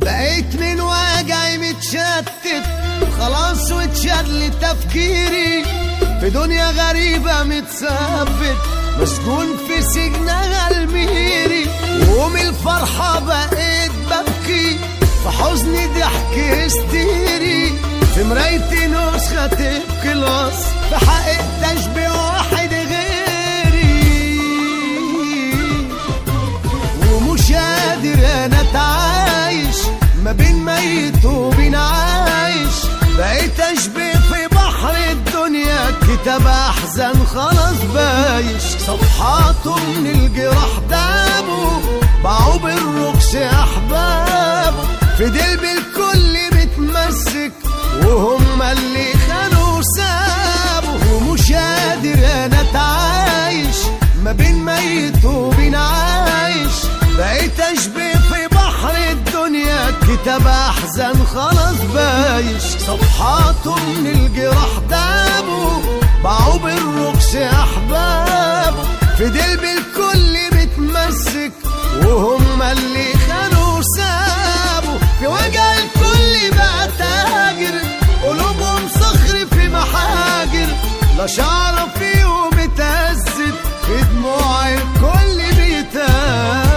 بقيت من وجعي متشتت خلاص واتشل تفكيري في دنيا غريبة متثبت مسجون في سجنها الميري ومن الفرحة بقيت ببكي في حزني ضحك هستيري في مرايتي نسخة تبكي الوصف في حقيقة تشبه واحد غيري ومش قادر انا اتعايش ما بين ميت وبين عايش بقيت اشبه في بحر الدنيا كتاب احزان خلاص بايش صفحاته من الجراح دابه باعوا بالرخص احبابه في دلب الكل متمسك وهم اللي خانوا سابه ومش قادر انا اتعايش ما بين ميت وبين عايش بقيت اشبه في بحر الدنيا كتاب احزان خلاص بايش صفحاته من الجراح دابه باعوا بالرخص احبابه في دلب الكل متمسك وهم اللي خانوا سابوا في وجع الكل بقى تاجر قلوبهم صخر في محاجر لا شعر فيهم اتهزت في دموع الكل بيتاجر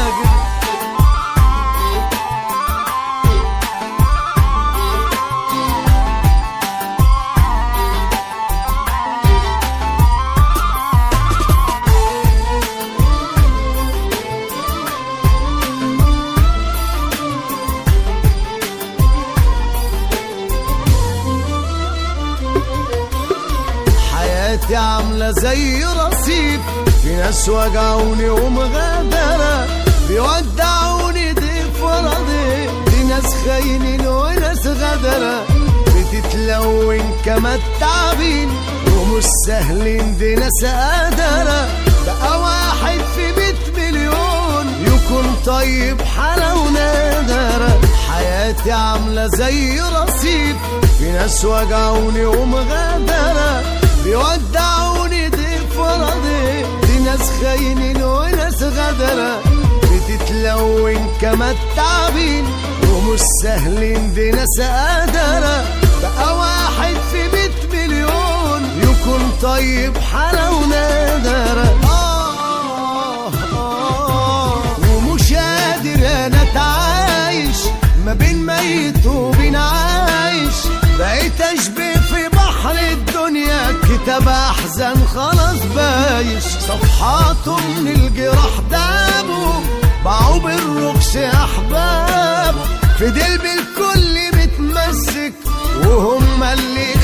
حياتي عاملة زي رصيف في ناس وجعوني ومغادرة بيودعوني ضيف ورا ضيف دي ناس خاينين وناس غدرة بتتلون كما التعبين ومش سهلين دي ناس قادرة بقى واحد في بيت مليون يكون طيب حلا ونادرة حياتي عاملة زي رصيف في ناس وجعوني ومغادرة بيودعوني ضيف ورا ضيف دي ناس خاينين وناس غدرة بتتلون كما التعبين ومش سهلين دي ناس قادرة بقى واحد في بيت مليون يكون طيب حلا ونادرة آه آه ومش قادر انا اتعايش ما بين ميت وبين عايش بقيت اشبه في بحر الدنيا كتاب احزان خلاص بايش صفحاته من الجراح دابه باعوا بالرخص احبابه في دلب الكل متمسك وهم اللي